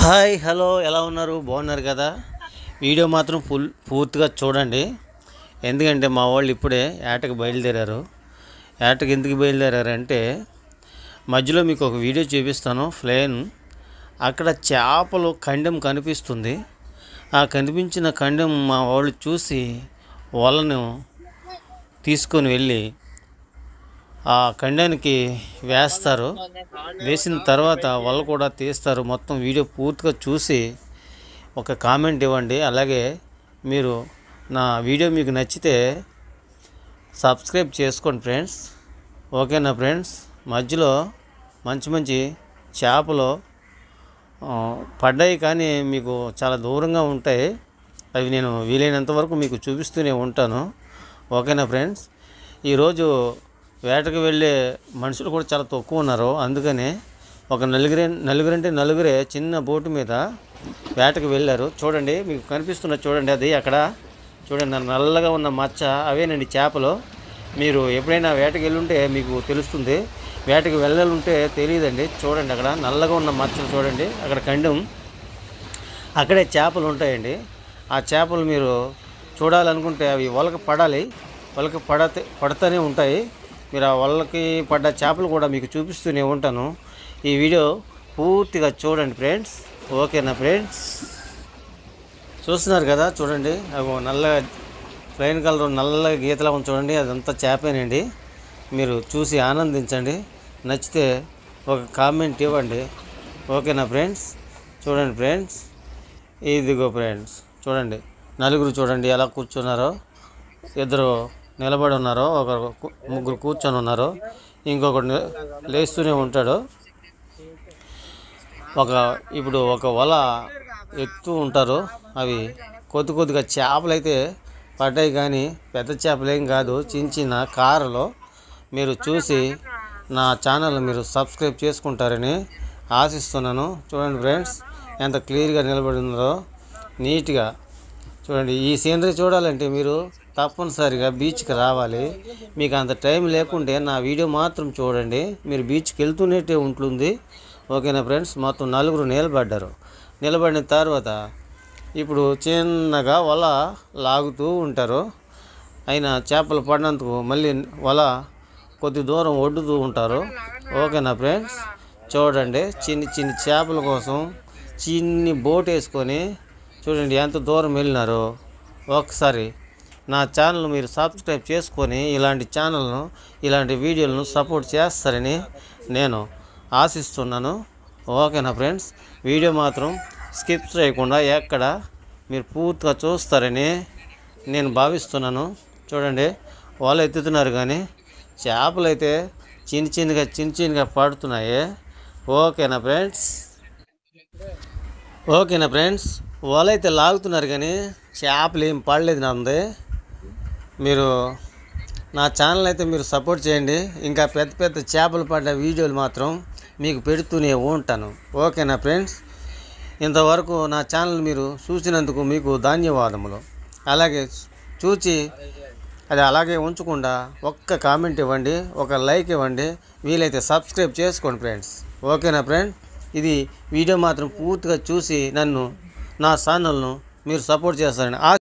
hi hello ఎలా ఉన్నారు బాగున్నారు కదా వీడియో మాత్రం ఫుల్ పూర్తిగా చూడండి ఎందుకంటే మా వాళ్ళు ఇప్పుడే ఏటకి బయలుదేరారు ఏటకి ఎందుకు బయలుదేరారంటే మధ్యలో మీకు ఒక వీడియో చూపిస్తాను ఫ్లేన్ అక్కడ చేపలు ఖండం కనిపిస్తుంది ఆ కనిపించిన ఖండం మా వాళ్ళు చూసి వలను తీసుకొని వెళ్ళి ఆ ఖండానికి వేస్తారు వేసిన తర్వాత వాళ్ళు కూడా తీస్తారు మొత్తం వీడియో పూర్తిగా చూసి ఒక కామెంట్ ఇవ్వండి అలాగే మీరు నా వీడియో మీకు నచ్చితే సబ్స్క్రైబ్ చేసుకోండి ఫ్రెండ్స్ ఓకేనా ఫ్రెండ్స్ మధ్యలో మంచి మంచి చేపలు ఆ, పడ్డాయి కానీ మీకు చాలా దూరంగా ఉంటాయి అవి నేను వీలైనంత వరకు మీకు చూపిస్తూనే ఉంటాను ఓకేనా ఫ్రెండ్స్ ఈరోజు వేటకు వెళ్ళే మనుషులు కూడా చాలా తక్కువ ఉన్నారు అందుకనే ఒక నలుగురే నలుగురంటే నలుగురే చిన్న బోటు మీద వేటకు వెళ్ళారు చూడండి మీకు కనిపిస్తున్న చూడండి అది అక్కడ చూడండి నల్లగా ఉన్న మచ్చ అవేనండి చేపలు మీరు ఎప్పుడైనా వేటకి వెళ్ళుంటే మీకు తెలుస్తుంది వేటకి వెళ్ళాలంటే తెలియదండి చూడండి అక్కడ నల్లగా ఉన్న మచ్చలు చూడండి అక్కడ కండం అక్కడే చేపలు ఉంటాయండి ఆ చేపలు మీరు చూడాలనుకుంటే అవి వలక పడాలి వలక పడతే పడతానే ఉంటాయి మీరు ఆ వలకి పడ్డ చేపలు కూడా మీకు చూపిస్తూనే ఉంటాను ఈ వీడియో పూర్తిగా చూడండి ఫ్రెండ్స్ ఓకేనా ఫ్రెండ్స్ చూస్తున్నారు కదా చూడండి అవి నల్ల ప్లెయిన్ కలర్ నల్ల గీతలా ఉంది చూడండి అదంతా చేపేనండి మీరు చూసి ఆనందించండి నచ్చితే ఒక కామెంట్ ఇవ్వండి ఓకేనా ఫ్రెండ్స్ చూడండి ఫ్రెండ్స్ ఇదిగో ఫ్రెండ్స్ చూడండి నలుగురు చూడండి ఎలా కూర్చున్నారో ఇద్దరు నిలబడి ఉన్నారో ఒకరు కు- ముగ్గురు కూర్చొని ఉన్నారు ఇంకొకడు ని- లేస్తూనే ఉంటాడు ఒక ఇప్పుడు ఒక వల ఎక్కుతూ ఉంటారు అవి కొద్ది కొద్దిగా చేపలు అయితే పడ్డాయి కానీ పెద్ద చేపలు ఏం కాదు చిన్న చిన్న కారలు మీరు చూసి నా ఛానల్ మీరు సబ్స్క్రైబ్ చేసుకుంటారని ఆశిస్తున్నాను చూడండి ఫ్రెండ్స్ ఎంత క్లియర్గా నిలబడి ఉందో నీట్గా చూడండి ఈ సీనరీ చూడాలంటే మీరు తప్పనిసరిగా బీచ్కి రావాలి మీకు అంత టైం లేకుంటే నా వీడియో మాత్రం చూడండి మీరు బీచ్కి వెళ్తున్నట్టే ఉంటుంది ఓకేనా ఫ్రెండ్స్ మొత్తం నలుగురు నిలబడ్డారు నిలబడిన తర్వాత ఇప్పుడు చిన్నగా వల లాగుతూ ఉంటారు అయినా చేపలు పడినందుకు మళ్ళీ వల కొద్ది దూరం ఒడ్డుతూ ఉంటారు ఓకేనా ఫ్రెండ్స్ చూడండి చిన్ని చిన్ని చేపల కోసం చిన్ని బోట్ వేసుకొని చూడండి ఎంత దూరం వెళ్ళినారో ఒకసారి నా ఛానల్ మీరు సబ్స్క్రైబ్ చేసుకొని ఇలాంటి ఛానల్ను ఇలాంటి వీడియోలను సపోర్ట్ చేస్తారని నేను ఆశిస్తున్నాను ఓకేనా ఫ్రెండ్స్ వీడియో మాత్రం స్కిప్ చేయకుండా ఎక్కడ మీరు పూర్తిగా చూస్తారని నేను భావిస్తున్నాను చూడండి వాళ్ళు ఎత్తుతున్నారు కానీ చేపలు అయితే చిన్న చిన్నగా చిన్న చిన్నగా పడుతున్నాయి ఓకేనా ఫ్రెండ్స్ ఓకేనా ఫ్రెండ్స్ వాళ్ళు అయితే లాగుతున్నారు కానీ చేపలు ఏం పడలేదు నాది మీరు నా ఛానల్ అయితే మీరు సపోర్ట్ చేయండి ఇంకా పెద్ద పెద్ద చేపలు పడ్డ వీడియోలు మాత్రం మీకు పెడుతూనే ఉంటాను ఓకేనా ఫ్రెండ్స్ ఇంతవరకు నా ఛానల్ మీరు చూసినందుకు మీకు ధన్యవాదములు అలాగే చూచి అది అలాగే ఉంచకుండా ఒక్క కామెంట్ ఇవ్వండి ఒక లైక్ ఇవ్వండి వీలైతే సబ్స్క్రైబ్ చేసుకోండి ఫ్రెండ్స్ ఓకేనా ఫ్రెండ్ ఇది వీడియో మాత్రం పూర్తిగా చూసి నన్ను నా ఛానల్ను మీరు సపోర్ట్ చేస్తారని ఆ